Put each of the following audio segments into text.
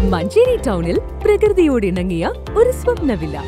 മഞ്ചേരി ടൗണിൽ പ്രകൃതിയോട് ഇണങ്ങിയ ഒരു സ്വപ്ന വില്ല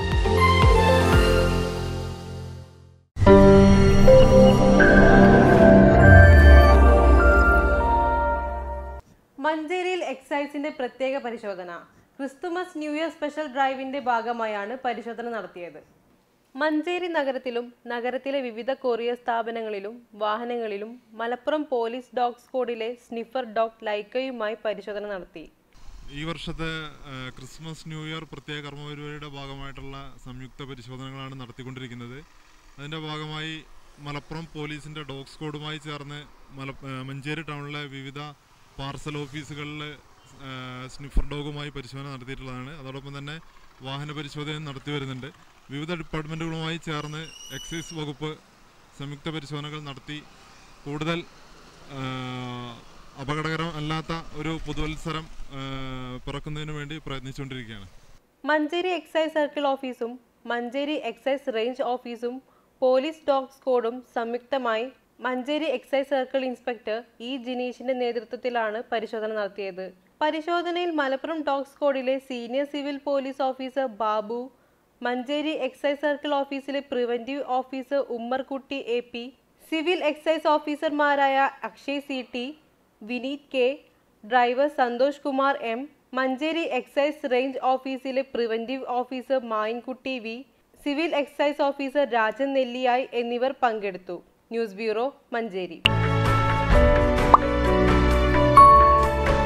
മഞ്ചേരിയിൽ എക്സൈസിന്റെ പ്രത്യേക പരിശോധന ക്രിസ്തുമസ് ന്യൂ ഇയർ സ്പെഷ്യൽ ഡ്രൈവിന്റെ ഭാഗമായാണ് പരിശോധന നടത്തിയത് മഞ്ചേരി നഗരത്തിലും നഗരത്തിലെ വിവിധ കൊറിയർ സ്ഥാപനങ്ങളിലും വാഹനങ്ങളിലും മലപ്പുറം പോലീസ് ഡോഗ് സ്ക്വാഡിലെ സ്നിഫർ ഡോഗ് ലൈക്കയുമായി പരിശോധന നടത്തി ഈ വർഷത്തെ ആ, ക്രിസ്മസ് ന്യൂ ഇയർ പ്രത്യേക കർമ്മപരിപാടിയുടെ ഭാഗമായിട്ടുള്ള സംയുക്ത പരിശോധനകളാണ് നടത്തിക്കൊണ്ടിരിക്കുന്നത് അതിൻ്റെ ഭാഗമായി മലപ്പുറം പോലീസിൻ്റെ ഡോഗ് സ്ക്വാഡുമായി ചേർന്ന് മല ആ, മഞ്ചേരി ടൗണിലെ വിവിധ പാർസൽ ഓഫീസുകളിൽ ആ, സ്നിഫർ ഡോഗുമായി പരിശോധന നടത്തിയിട്ടുള്ളതാണ് അതോടൊപ്പം തന്നെ വാഹന പരിശോധനയും നടത്തി വരുന്നുണ്ട് വിവിധ ഡിപ്പാർട്ട്മെൻറ്റുകളുമായി ചേർന്ന് എക്സൈസ് വകുപ്പ് സംയുക്ത പരിശോധനകൾ നടത്തി കൂടുതൽ ആ, അപകടകരം അല്ലാത്ത ഒരു പുതുവത്സരം ആ, പിറക്കുന്നതിന് വേണ്ടി പ്രയത്നിച്ചുകൊണ്ടിരിക്കുകയാണ് മഞ്ചേരി എക്സൈസ് സർക്കിൾ ഓഫീസും മഞ്ചേരി എക്സൈസ് റേഞ്ച് ഓഫീസും പോലീസ് ഡോഗ് സ്ക്വാഡും സംയുക്തമായി Manjeri excise circle inspector E ജിനീഷിന്റെ നേതൃത്വത്തിലാണ് പരിശോധന നടത്തിയത് പരിശോധനയിൽ മലപ്പുറം ഡോഗ് സ്ക്വാഡിലെ senior civil police officer Babu Manjeri excise circle ഓഫീസിലെ preventive officer Ummerkutty A P civil excise ഓഫീസർമാരായ Akshay C T Vineeth K driver Santhosh Kumar M Manjeri excise range ഓഫീസിലെ preventive officer Mayinkutty V civil excise officer Rajan Nelliyayi എന്നിവർ പങ്കെടുത്തു ന്യൂസ് ബ്യൂറോ മഞ്ചേരി